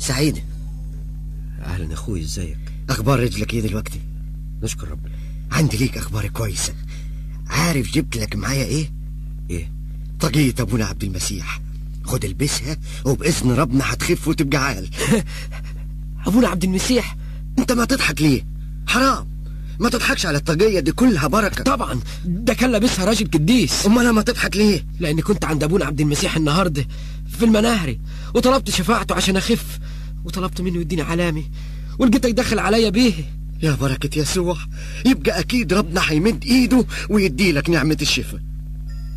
سعيدة اهلا اخوي ازيك اخبار رجلك ايه دلوقتي نشكر ربنا عندي ليك اخبار كويسة عارف جبت لك معايا ايه ايه طاقية ابونا عبد المسيح خد البسها وباذن ربنا هتخف وتبقى عال ابونا عبد المسيح انت ما تضحك ليه حرام ما تضحكش على الطاقية دي كلها بركة طبعا ده كان لابسها راجل قديس امال ما تضحك ليه لاني كنت عند ابونا عبد المسيح النهارده في المناهري وطلبت شفاعته عشان اخف وطلبت منه يديني علامي ولقيتك دخل عليا بيه يا بركة يسوع يبقى أكيد ربنا هيمد إيده ويدي لك نعمة الشفاء